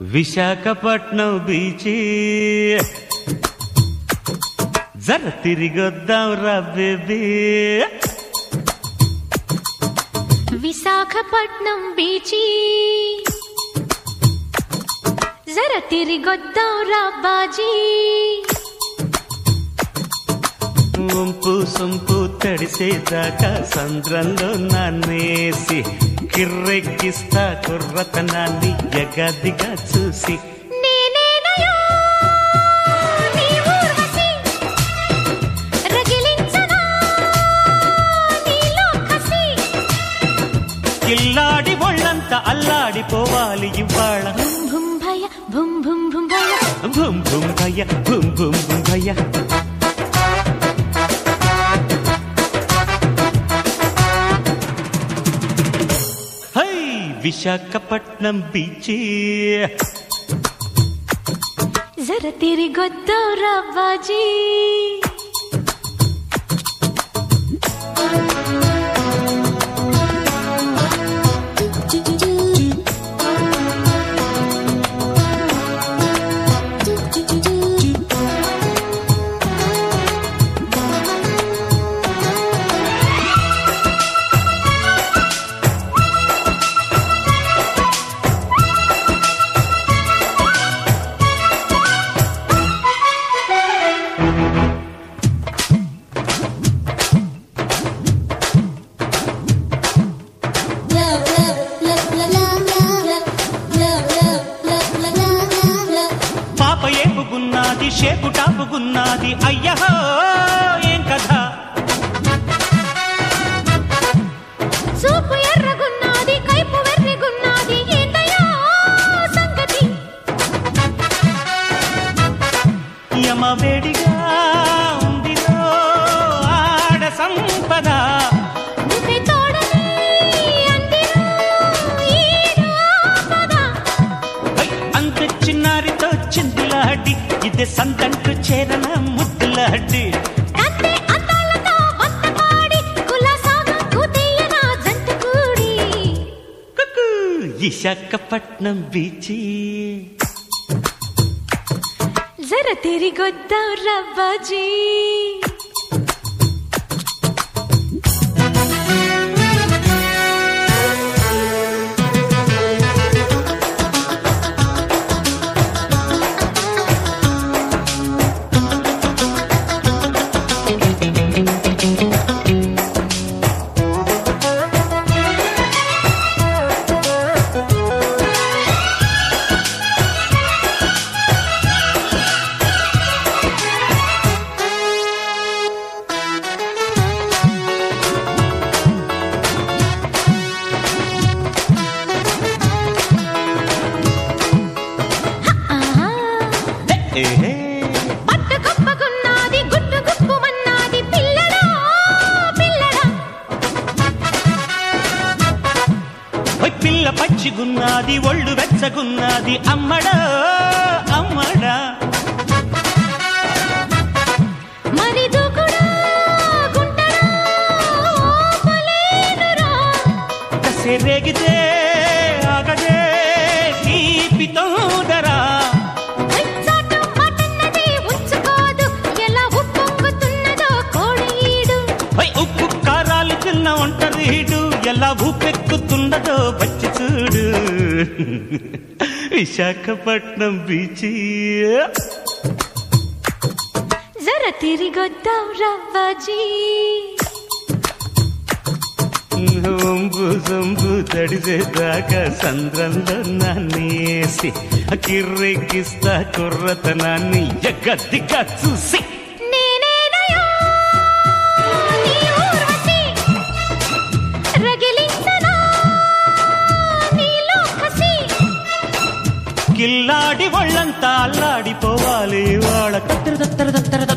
విశాఖపట్నం బీచి జర తిరిగొద్దాం రా బేబీ విశాఖపట్నం బీచి జర తిరిగొద్దాం రాబాజీ వంపు సొంపు తడిసేదాకా సంద్రంలో నాన్నేసి కిర్రెక్కిస్తా కుర్రతనాన్ని ఎగదిగా చూసి నేనేనయో నీ ఊర్వశి రగిలించనా నీలో కసి కిల్లాడి ఒళ్ళంతా అల్లాడిపోవాలి ఇవాళ భుం భుం భయ భుం భుం భుం భయ భూమ్ భూమ్ భయ్య భూమ్ భూమ్ భూమ్ భయ్య హై విశాఖపట్నం బీచ్ జర తిరిగొద్దాం రాబాజీ పాప ఏపుకున్నది షేపు టాపుకున్నది అయ్యహో ఏం కథ చూపు ఎర్రగున్నది కైపు వెర్రిగున్నది ఏందయ్యో సంగతి యమ వేడిగా ఉందిలో ఆడ సంపద నువ్వే తోడని అందిరా ఈడు ఆపద హై, అంత చిన్నారితో చిందులాడి ఇదే సంతంటు చేరన ముద్దులాడి కత్తి అందాలతో వంతపాడి కులాసాగా కూతేయన జంట కూడి కుకు, విశాఖపట్నం బీచి జర తిరిగొద్దాం రవ్వాజీ ఆహా ఏహే, పట్టు గొప్పగున్నది గుట్టు గుప్పుమన్నది పిల్లడా పిల్లడా హై, పిల్ల పచ్చిగున్నది ఒళ్ళు వెచ్చగున్నది అమ్మడా అమ్మడా మరి దూకుడా గుంటడా ఓపలేనురా కసే రేగితే ఆగదే తీపి తోదరా వెచ్చాట మాటన్నది ఉంచుకోదు ఎలా ఉప్పొంగుతున్నదో కోడీడు హై, ఉప్పు కారాలు తిన్న ఒంటరీడు ఎలా ఊపెక్కుతున్నదో వచ్చి చూడు విశాఖపట్నం బీచ్ జర తిరిగొద్దాం రవ్వాజీ నోంబు సొంబు తడిసేదాకా సంద్రంలో నాన్నేసి కిర్రెక్కిస్తా కుర్రతనాన్ని ఎగద్దిగా చూసి నేనేనయో నీ ఊర్వశి రగిలించనా నీలో కసి కిల్లాడి ఒళ్ళంతా అల్లాడిపోవాలి వాళ్ళ కత్తెర దత్తర దత్తర